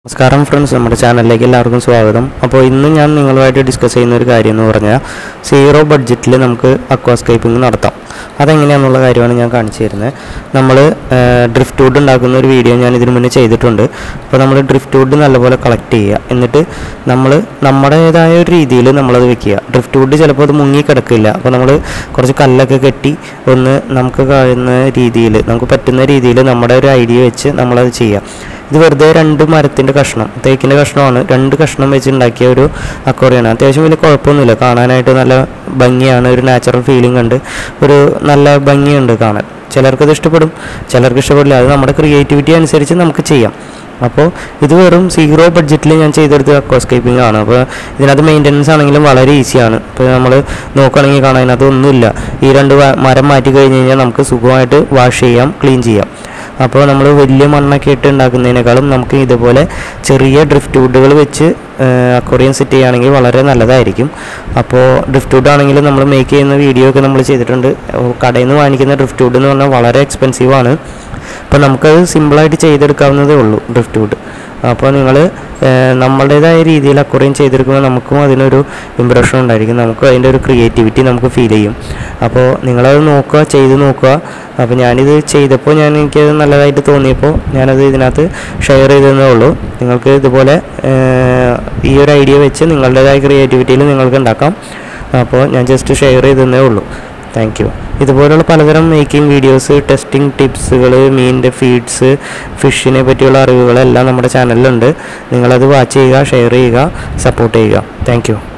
നമസ്കാരം ഫ്രണ്ട്സ് നമ്മുടെ ചാനലിലേക്ക് എല്ലാവർക്കും സ്വാഗതം അപ്പോൾ ഇന്ന് ഞാൻ നിങ്ങളുമായിട്ട് ഡിസ്കസ് ചെയ്യുന്ന ഒരു കാര്യം എന്ന് പറഞ്ഞാൽ സീറോ ബഡ്ജറ്റിൽ നമുക്ക് അക്വാസ്കേപ്പിംഗ് നടത്താം അതെങ്ങനെയാണെന്നുള്ള കാര്യമാണ് ഞാൻ കാണിച്ചു തരുന്നത് നമ്മൾ ഡ്രിഫ്റ്റ് വുഡ് ഉണ്ടാക്കുന്ന ഒരു വീഡിയോ ഞാൻ ഇതിനു മുന്നേ ചെയ്തിട്ടുണ്ട് അപ്പോൾ നമ്മൾ ഡ്രിഫ്റ്റ് വുഡ് നല്ലപോലെ കളക്ട് ചെയ്യുക എന്നിട്ട് നമ്മൾ നമ്മുടേതായ ഒരു രീതിയിൽ നമ്മളത് വെക്കുക ഡ്രിഫ്റ്റ് വുഡ് ചിലപ്പോൾ അത് മുങ്ങി കിടക്കില്ല അപ്പോൾ നമ്മൾ കുറച്ച് കല്ലൊക്കെ കെട്ടി ഒന്ന് നമുക്ക് കഴിയുന്ന രീതിയിൽ നമുക്ക് പറ്റുന്ന രീതിയിൽ നമ്മുടെ ഒരു ഐഡിയ വെച്ച് നമ്മളത് ചെയ്യുക ഇത് വെറുതെ രണ്ട് മരത്തിൻ്റെ കഷ്ണം തേക്കിൻ്റെ കഷ്ണമാണ് രണ്ട് കഷ്ണം വെച്ച് ഉണ്ടാക്കിയ ഒരു അക്വറിയാണ് അത്യാവശ്യം വലിയ കുഴപ്പമൊന്നുമില്ല കാണാനായിട്ട് നല്ല ഭംഗിയാണ് ഒരു നാച്ചുറൽ ഫീലിംഗ് ഉണ്ട് ഒരു നല്ല ഭംഗിയുണ്ട് കാണാൻ ചിലർക്കത് ഇഷ്ടപ്പെടും ചിലർക്ക് ഇഷ്ടപ്പെടില്ല അത് നമ്മുടെ ക്രിയേറ്റിവിറ്റി അനുസരിച്ച് നമുക്ക് ചെയ്യാം അപ്പോൾ ഇത് വെറും സീറോ ബഡ്ജറ്റിൽ ഞാൻ ചെയ്തെടുത്ത അക്വാസ്കേപ്പിംഗ് ആണ് അപ്പോൾ ഇതിനകത്ത് മെയിൻ്റനൻസ് ആണെങ്കിലും വളരെ ഈസിയാണ് ഇപ്പോൾ നമ്മൾ നോക്കുകയാണെങ്കിൽ കാണാൻ ഇതിനകത്ത് ഒന്നുമില്ല ഈ രണ്ട് വ- മരം മാറ്റി കഴിഞ്ഞ് കഴിഞ്ഞാൽ നമുക്ക് സുഖമായിട്ട് വാഷ് ചെയ്യാം ക്ലീൻ ചെയ്യാം അപ്പോൾ നമ്മൾ വലിയ മണ്ണൊക്കെ ഇട്ട് ഉണ്ടാക്കുന്നതിനേക്കാളും നമുക്ക് ഇതുപോലെ ചെറിയ ഡ്രിഫ്റ്റ് വുഡുകൾ വെച്ച് അക്വറിയം സെറ്റ് ചെയ്യുകയാണെങ്കിൽ വളരെ നല്ലതായിരിക്കും അപ്പോൾ ഡ്രിഫ്റ്റ് വുഡ് ആണെങ്കിലും നമ്മൾ മേക്ക് ചെയ്യുന്ന വീഡിയോ ഒക്കെ നമ്മൾ ചെയ്തിട്ടുണ്ട് അപ്പോൾ കടയിൽ നിന്ന് വാങ്ങിക്കുന്ന ഡ്രിഫ്റ്റ് വുഡ് എന്ന് പറഞ്ഞാൽ വളരെ എക്സ്പെൻസീവ് ആണ് അപ്പോൾ നമുക്കത് സിമ്പിളായിട്ട് ചെയ്തെടുക്കാവുന്നതേ ഉള്ളൂ ഡ്രിഫ്റ്റ് വുഡ് അപ്പോൾ നിങ്ങൾ നമ്മളുടേതായ രീതിയിൽ അക്വറിയം ചെയ്തെടുക്കുമ്പോൾ നമുക്കും അതിനൊരു ഇമ്പ്രഷൻ ഉണ്ടായിരിക്കും നമുക്ക് അതിൻ്റെ ഒരു ക്രിയേറ്റിവിറ്റി നമുക്ക് ഫീൽ ചെയ്യും അപ്പോൾ നിങ്ങളത് നോക്കുക ചെയ്ത് നോക്കുക അപ്പോൾ ഞാനിത് ചെയ്തപ്പോൾ ഞാൻ എനിക്കത് നല്ലതായിട്ട് തോന്നിയപ്പോൾ ഞാനത് ഇതിനകത്ത് ഷെയർ ചെയ്തതേ ഉള്ളൂ നിങ്ങൾക്ക് ഇതുപോലെ ഏർ, ഈ ഒരു ഐഡിയ വെച്ച് നിങ്ങളുടേതായ ക്രിയേറ്റിവിറ്റിയിൽ നിങ്ങൾക്ക് ഉണ്ടാക്കാം അപ്പോൾ ഞാൻ ജസ്റ്റ് ഷെയർ ചെയ്തതേ ഉള്ളൂ താങ്ക് യു ഇതുപോലുള്ള പലതരം മേക്കിംഗ് വീഡിയോസ് ടെസ്റ്റിംഗ് ടിപ്സുകൾ മീനിൻ്റെ ഫീഡ്സ് ഫിഷിനെ പറ്റിയുള്ള അറിവുകളെല്ലാം നമ്മുടെ ചാനലിലുണ്ട് നിങ്ങളത് വാച്ച് ചെയ്യുക ഷെയർ ചെയ്യുക സപ്പോർട്ട് ചെയ്യുക താങ്ക് യു